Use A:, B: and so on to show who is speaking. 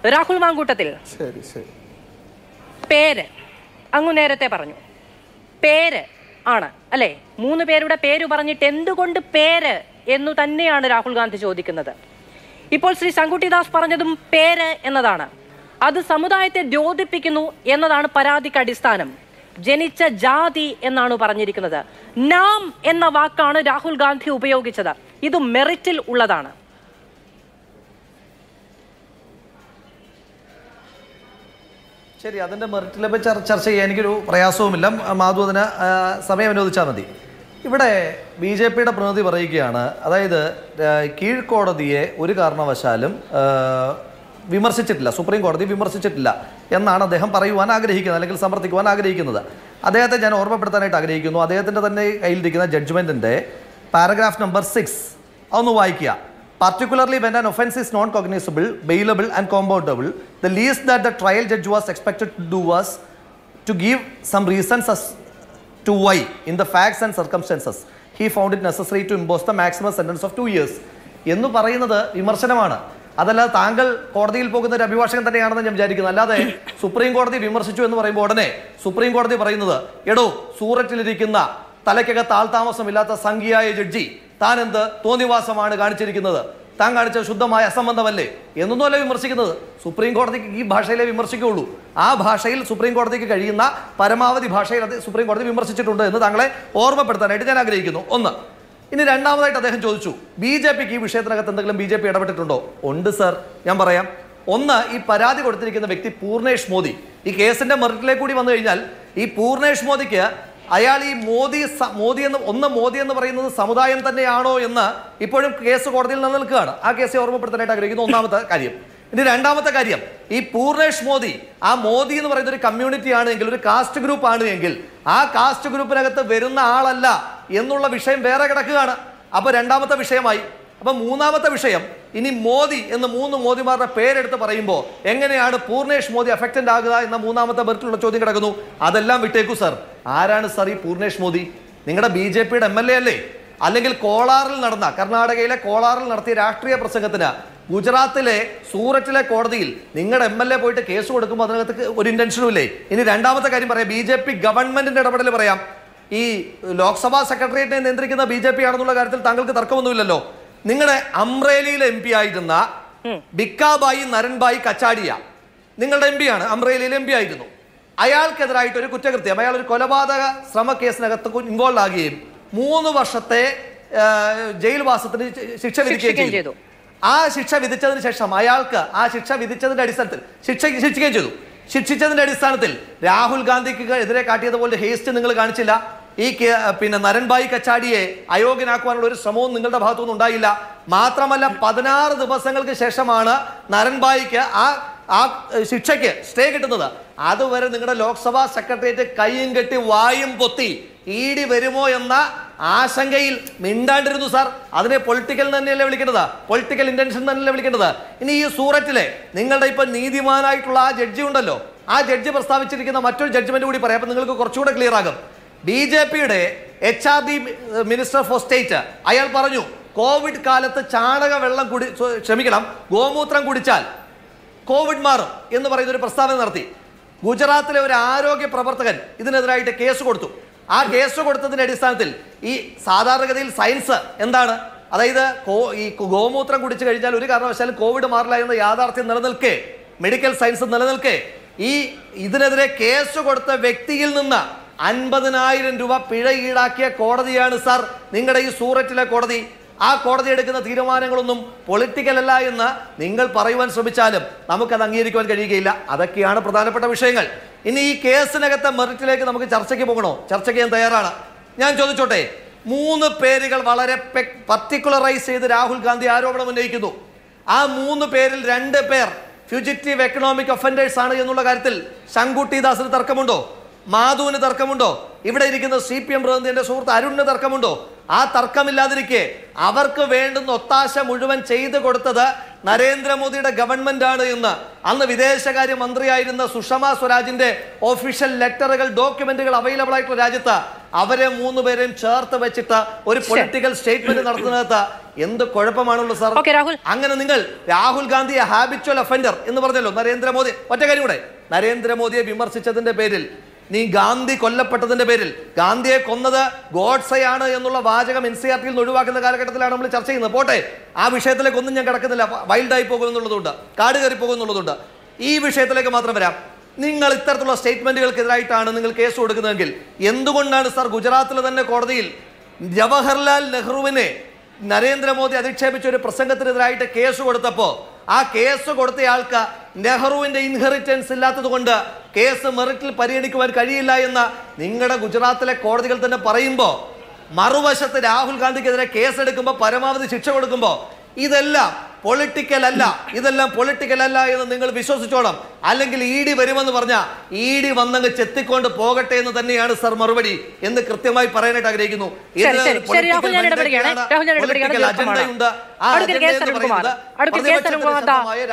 A: രാഹുൽ മാങ്കൂട്ടത്തിൽ
B: ശരി ശരി
A: പേര് അങ്ങ് നേരത്തെ പറഞ്ഞു പേര് ആണ് അല്ലെ മൂന്ന് പേരുടെ പേര് പറഞ്ഞിട്ട് എന്തുകൊണ്ട് പേര് എന്നു തന്നെയാണ് രാഹുൽ ഗാന്ധി ചോദിക്കുന്നത് ഇപ്പോൾ ശ്രീ ശങ്കുട്ടിദാസ് പറഞ്ഞതും പേര് എന്നതാണ് അത് സമുദായത്തെ ദ്യോതിപ്പിക്കുന്നു എന്നതാണ് പരാതിക്ക് അടിസ്ഥാനം ജനിച്ച ജാതി എന്നാണ് പറഞ്ഞിരിക്കുന്നത് നാം എന്ന വാക്കാണ് രാഹുൽ ഗാന്ധി ഉപയോഗിച്ചത് ഇത് മെറിറ്റിൽ ഉള്ളതാണ്
C: ശരി അതിൻ്റെ മെറിറ്റിലെ പറ്റി ചർ- ചർച്ച ചെയ്യാൻ എനിക്കൊരു പ്രയാസവുമില്ല മാധു അതിന് ആ, സമയം അനുവദിച്ചാൽ മതി ഇവിടെ ബി ജെ പിയുടെ പ്രതിനിധി പറയുകയാണ് അതായത് ആ, കീഴ്ക്കോടതിയെ ഒരു കാരണവശാലും ആ, വിമർശിച്ചിട്ടില്ല സുപ്രീം കോടതി വിമർശിച്ചിട്ടില്ല എന്നാണ് അദ്ദേഹം പറയുവാൻ ആഗ്രഹിക്കുന്നത് അല്ലെങ്കിൽ സമർത്ഥിക്കുവാൻ ആഗ്രഹിക്കുന്നത് അദ്ദേഹത്തെ ഞാൻ ഓർമ്മപ്പെടുത്താനായിട്ട് ആഗ്രഹിക്കുന്നു അദ്ദേഹത്തിൻ്റെ തന്നെ കയ്യിലിരിക്കുന്ന ജഡ്ജ്മെൻറ്റിൻ്റെ പാരഗ്രാഫ് നമ്പർ സിക്സ് അതൊന്ന് വായിക്കുക particularly when an offense is non cognizable, bailable, and compoundable, the least that the trial judge was expected to do was to give some reasons as to why, in the facts and circumstances, he found it necessary to impose the maximum sentence of two years. എന്ന് പറയുന്നത് വിമർശനമാണ് അതല്ലാതെ താങ്കൾ കോടതിയിൽ പോകുന്ന ഒരു അഭിഭാഷകൻ തന്നെയാണെന്ന് ഞാൻ വിചാരിക്കുന്നു അല്ലാതെ സുപ്രീം കോടതി വിമർശിച്ചു എന്ന് പറയുമ്പോൾ ഉടനെ സുപ്രീം കോടതി പറയുന്നത് എടോ സൂററ്റിലിരിക്കുന്ന തലയ്ക്കകത്ത് ആൾതാമസമില്ലാത്ത സംഖ്യയായ ജഡ്ജി താൻ എന്ത് തോന്നിവാസമാണ് കാണിച്ചിരിക്കുന്നത് താൻ കാണിച്ച ശുദ്ധമായ അസംബന്ധമല്ലേ എന്നൊന്നുമല്ല വിമർശിക്കുന്നത് സുപ്രീം കോടതിക്ക് ഈ ഭാഷയിലേ വിമർശിക്കുകയുള്ളൂ ആ ഭാഷയിൽ സുപ്രീം കോടതിക്ക് കഴിയുന്ന പരമാവധി ഭാഷയിൽ അത് സുപ്രീം കോടതി വിമർശിച്ചിട്ടുണ്ട് എന്ന് താങ്കളെ ഓർമ്മപ്പെടുത്താനായിട്ട് ഞാൻ ആഗ്രഹിക്കുന്നു ഒന്ന് ഇനി രണ്ടാമതായിട്ട് അദ്ദേഹം ചോദിച്ചു ബി ജെ പിക്ക് ഈ വിഷയത്തിനകത്ത് എന്തെങ്കിലും ബി ജെ പി ഇടപെട്ടിട്ടുണ്ടോ ഉണ്ട് സർ ഞാൻ പറയാം ഒന്ന് ഈ പരാതി കൊടുത്തിരിക്കുന്ന വ്യക്തി പൂർണേഷ് മോദി ഈ കേസിന്റെ മെറിറ്റിലേക്ക് കൂടി വന്നു കഴിഞ്ഞാൽ ഈ പൂർണേഷ് മോദിക്ക് അയാൾ ഈ മോദി സ- മോദി എന്ന് ഒന്ന് മോദി എന്ന് പറയുന്നത് സമുദായം തന്നെയാണോ എന്ന് ഇപ്പോഴും കേസ് കോടതിയിൽ നിലനിൽക്കുകയാണ് ആ കേസ് ഓർമ്മപ്പെടുത്താനായിട്ട് ആഗ്രഹിക്കുന്നു ഒന്നാമത്തെ കാര്യം ഇനി രണ്ടാമത്തെ കാര്യം ഈ പൂർണേഷ് മോദി ആ മോദി എന്ന് പറയുന്ന ഒരു കമ്മ്യൂണിറ്റി ആണ് എങ്കിൽ ഒരു കാസ്റ്റ് ഗ്രൂപ്പ് ആണ് എങ്കിൽ ആ കാസ്റ്റ് ഗ്രൂപ്പിനകത്ത് വരുന്ന ആളല്ല എന്നുള്ള വിഷയം വേറെ കിടക്കുകയാണ് അപ്പൊ രണ്ടാമത്തെ വിഷയമായി അപ്പൊ മൂന്നാമത്തെ വിഷയം ഇനി മോദി എന്ന് മൂന്ന് മോദിമാരുടെ പേരെടുത്ത് പറയുമ്പോൾ എങ്ങനെയാണ് പൂർണേഷ് മോദി അഫക്റ്റഡ് ആകുക എന്ന മൂന്നാമത്തെ ബെർത്തിലുള്ള ചോദ്യം കിടക്കുന്നു അതെല്ലാം വിട്ടേക്കൂ സർ ആരാണ് സർ ഈ പൂർണേഷ് മോദി നിങ്ങളുടെ ബി ജെ പിയുടെ എം എൽ എ അല്ലേ അല്ലെങ്കിൽ കോളാറിൽ നടന്ന കർണാടകയിലെ കോളാറിൽ നടത്തിയ രാഷ്ട്രീയ പ്രസംഗത്തിന് ഗുജറാത്തിലെ സൂററ്റിലെ കോടതിയിൽ നിങ്ങളുടെ എം എൽ എ പോയിട്ട് കേസ് കൊടുക്കുമ്പോൾ അതിനകത്ത് ഒരു ഇന്റൻഷനും ഇല്ലേ ഇനി രണ്ടാമത്തെ കാര്യം പറയാം ബി ജെ പി ഗവൺമെന്റിന്റെ ഇടപെടൽ പറയാം ഈ ലോക്സഭാ സെക്രട്ടേറിയറ്റിനെ നിയന്ത്രിക്കുന്ന ബി ജെ പി ആണെന്നുള്ള കാര്യത്തിൽ താങ്കൾക്ക് തർക്കമൊന്നുമില്ലല്ലോ നിങ്ങളുടെ അംറേലിയിലെ എം പി ആയിരുന്ന ബിക്കാബായി നരൻബായി കച്ചാടിയ നിങ്ങളുടെ എം പി ആണ് അംറേലിയിലെ എം പി ആയിരുന്നു അയാൾക്കെതിരായിട്ട് ഒരു കുറ്റകൃത്യം അയാൾ ഒരു കൊലപാതക ശ്രമ കേസിനകത്ത് ഇൻവോൾവ് ആകുകയും മൂന്ന് വർഷത്തെ ആ, ജയിൽവാസത്തിന് ശിക്ഷ വിധിക്കുകയും
A: ശിക്ഷിക്കുകയും
C: ചെയ്തു
A: ചെയ്തു.
C: ആ ശിക്ഷ വിധിച്ചതിന് ശേഷം അയാൾക്ക് ആ ശിക്ഷ വിധിച്ചതിന്റെ അടിസ്ഥാനത്തിൽ ശിക്ഷ ശിക്ഷിക്കുകയും ചെയ്തു ശിക്ഷിച്ചതിന്റെ അടിസ്ഥാനത്തിൽ രാഹുൽ ഗാന്ധിക്ക് എതിരെ കാട്ടിയതുപോലെ ഹേസ്റ്റ് നിങ്ങൾ കാണിച്ചില്ല ഈ കേ- പിന്നെ നരൻഭായി കച്ചാടിയെ അയോഗ്യനാക്കുവാനുള്ള ഒരു ശ്രമവും നിങ്ങളുടെ ഭാഗത്തുനിന്ന് ഉണ്ടായില്ല മാത്രമല്ല പതിനാറ് ദിവസങ്ങൾക്ക് ശേഷമാണ് നരൻഭായിക്ക് ആ ആ ഏഹ്, ശിക്ഷയ്ക്ക് സ്റ്റേ കിട്ടുന്നത് അതുവരെ നിങ്ങളുടെ ലോക്സഭാ സെക്രട്ടേറിയറ്റ് കൈയും കെട്ടി വായും പൊത്തി ഇ ഡി വരുമോ എന്ന ആശങ്കയിൽ മിണ്ടാണ്ടിരുന്നു സാർ അതിനെ പൊളിറ്റിക്കൽ തന്നെയല്ലേ വിളിക്കേണ്ടത് പൊളിറ്റിക്കൽ ഇന്റൻഷൻ തന്നെയല്ലേ വിളിക്കേണ്ടത് ഇനി ഈ സൂററ്റിലെ നിങ്ങളുടെ ഇപ്പൊ നീതിമാനായിട്ടുള്ള ആ ജഡ്ജി ഉണ്ടല്ലോ ആ ജഡ്ജി പ്രസ്താവിച്ചിരിക്കുന്ന മറ്റൊരു ജഡ്ജ്മെന്റ് കൂടി പറയാം അപ്പൊ നിങ്ങൾക്ക് കുറച്ചുകൂടെ ക്ലിയർ ആകും ബി ജെ പിയുടെ H R D minister for state അയാൾ പറഞ്ഞു കോവിഡ് കാലത്ത് ചാണക വെള്ളം കുടി സോ- ക്ഷമിക്കണം ഗോമൂത്രം കുടിച്ചാൽ കോവിഡ് മാറും എന്ന് പറയുന്ന ഒരു പ്രസ്താവന നടത്തി ഗുജറാത്തിലെ ഒരു ആരോഗ്യ പ്രവർത്തകൻ ഇതിനെതിരായിട്ട് കേസ് കൊടുത്തു ആ കേസ് കൊടുത്തതിന്റെ അടിസ്ഥാനത്തിൽ ഈ സാധാരണഗതിയിൽ സയൻസ് എന്താണ് അതായത് കോ- ഈ ഗോമൂത്രം കുടിച്ചു കഴിഞ്ഞാൽ ഒരു കാരണവശാലും കോവിഡ് മാറില്ല എന്ന യാഥാർത്ഥ്യം നിലനിൽക്കെ മെഡിക്കൽ സയൻസ് നിലനിൽക്കെ ഈ ഇതിനെതിരെ കേസ് കൊടുത്ത വ്യക്തിയിൽ നിന്ന് അൻപതിനായിരം രൂപ പിഴ ഈടാക്കിയ കോടതിയാണ് സാർ നിങ്ങളുടെ ഈ സൂററ്റിലെ കോടതി ആ കോടതി എടുക്കുന്ന തീരുമാനങ്ങളൊന്നും പൊളിറ്റിക്കൽ അല്ല എന്ന് നിങ്ങൾ പറയുവാൻ ശ്രമിച്ചാലും നമുക്കത് അംഗീകരിക്കുവാൻ കഴിയുകയില്ല അതൊക്കെയാണ് പ്രധാനപ്പെട്ട വിഷയങ്ങൾ ഇനി ഈ കേസിനകത്തെ മെറിറ്റിലേക്ക് നമുക്ക് ചർച്ചയ്ക്ക് പോകണോ ചർച്ചയ്ക്ക് ഞാൻ തയ്യാറാണ് ഞാൻ ചോദിച്ചോട്ടെ മൂന്ന് പേരുകൾ വളരെ പർട്ടിക്കുലറൈസ് ചെയ്ത് രാഹുൽ ഗാന്ധി ആരോപണം ഉന്നയിക്കുന്നു ആ മൂന്ന് പേരിൽ രണ്ട് പേർ ഫ്യൂജിറ്റീവ് എക്കണോമിക് ഒഫൻഡേഴ്സ് ആണ് എന്നുള്ള കാര്യത്തിൽ ശങ്കുട്ടി ദാസിന് തർക്കമുണ്ടോ മാധുവിന് തർക്കമുണ്ടോ ഇവിടെ ഇരിക്കുന്ന സി പി എം പ്രതിനിധിന്റെ സുഹൃത്ത് അരുണിന് തർക്കമുണ്ടോ ആ തർക്കമില്ലാതിരിക്കെ അവർക്ക് വേണ്ടുന്ന ഒത്താശ മുഴുവൻ ചെയ്തു കൊടുത്തത് നരേന്ദ്രമോദിയുടെ ഗവൺമെന്റ് ആണ് എന്ന് അന്ന് വിദേശകാര്യ മന്ത്രിയായിരുന്ന സുഷമ സ്വരാജിന്റെ ഒഫീഷ്യൽ ലെറ്ററുകൾ ഡോക്യുമെന്റുകൾ അവൈലബിൾ ആയിട്ടുള്ള രാജ്യത്ത് അവരെ മൂന്ന് പേരെയും ചേർത്ത് വെച്ചിട്ട് ഒരു പൊളിറ്റിക്കൽ സ്റ്റേറ്റ്മെന്റ് നടത്തുന്നത് എന്ത് കുഴപ്പമാണുള്ളത് സാർ
A: ഓക്കെ രാഹുൽ
C: അങ്ങനെ നിങ്ങൾ രാഹുൽ ഗാന്ധിയെ ഹാബിച്വൽ അഫൻഡർ എന്ന് പറഞ്ഞല്ലോ നരേന്ദ്രമോദി ഒറ്റ കാര്യം കൂടെ നരേന്ദ്രമോദിയെ വിമർശിച്ചതിന്റെ പേരിൽ നീ ഗാന്ധി കൊല്ലപ്പെട്ടതിന്റെ പേരിൽ ഗാന്ധിയെ കൊന്നത് ഗോഡ്സയാണ് എന്നുള്ള വാചകം എൻ സി ആർ ടിയിൽ ഒഴിവാക്കുന്ന കാലഘട്ടത്തിലാണ് നമ്മൾ ചർച്ച ചെയ്യുന്നത് പോട്ടെ ആ വിഷയത്തിലേക്ക് ഒന്നും ഞാൻ കിടക്കുന്നില്ല വൈൽഡായി പോകുമെന്നുള്ളതുകൊണ്ട് കാട് കയറി പോകുമെന്നുള്ളതുകൊണ്ട് ഈ വിഷയത്തിലേക്ക് മാത്രം വരാം നിങ്ങൾ ഇത്തരത്തിലുള്ള സ്റ്റേറ്റ്മെന്റുകൾക്കെതിരായിട്ടാണ് നിങ്ങൾ കേസ് കൊടുക്കുന്നതെങ്കിൽ എന്തുകൊണ്ടാണ് സാർ ഗുജറാത്തിലെ തന്നെ കോടതിയിൽ ജവഹർലാൽ നെഹ്റുവിനെ നരേന്ദ്രമോദി അധിക്ഷേപിച്ച ഒരു പ്രസംഗത്തിനെതിരായിട്ട് കേസ് കൊടുത്തപ്പോ ആ കേസ് കൊടുത്തയാൾക്ക് നെഹ്റുവിന്റെ ഇൻഹെറിറ്റൻസ് ഇല്ലാത്തത് കൊണ്ട് കേസ് മെറിറ്റിൽ പരിഗണിക്കുവാൻ കഴിയില്ല എന്ന് നിങ്ങളുടെ ഗുജറാത്തിലെ കോടതികൾ തന്നെ പറയുമ്പോൾ മറുവശത്ത് രാഹുൽ ഗാന്ധിക്കെതിരെ കേസെടുക്കുമ്പോൾ പരമാവധി ശിക്ഷ കൊടുക്കുമ്പോൾ ഇതെല്ലാം പൊളിറ്റിക്കൽ അല്ല ഇതെല്ലാം പൊളിറ്റിക്കൽ അല്ല എന്ന് നിങ്ങൾ വിശ്വസിച്ചോണം അല്ലെങ്കിൽ ഇ ഡി വരുമെന്ന് പറഞ്ഞ ഇ ഡി വന്നങ്ങ് ചെത്തിക്കൊണ്ട് പോകട്ടെ എന്ന് തന്നെയാണ് സർ മറുപടി എന്ന് കൃത്യമായി പറയാനായിട്ട് ആഗ്രഹിക്കുന്നു
A: ശരി,
C: ഇതിന്
A: ശരി, ശരി, രാഹുൽ ഞാൻ
C: political
A: ഇടപെടുകയാണ്.
C: mandate ആണ്,
A: രാഹുൽ ഞാൻ ഇടപെടുകയാണ്.
C: political
A: ദീർഘമാണ്.
C: അജണ്ടയുണ്ട്. ആ
A: അടുക്കൽ കെ.
C: അജണ്ട എന്ന്
A: സരൺകുമാർ.
C: പറയുന്നത്
A: അടുക്കൽ കെ.
C: പ്രതിപക്ഷത്തിന്
A: സരൺകുമാർ ദാ
C: ശക്തമായ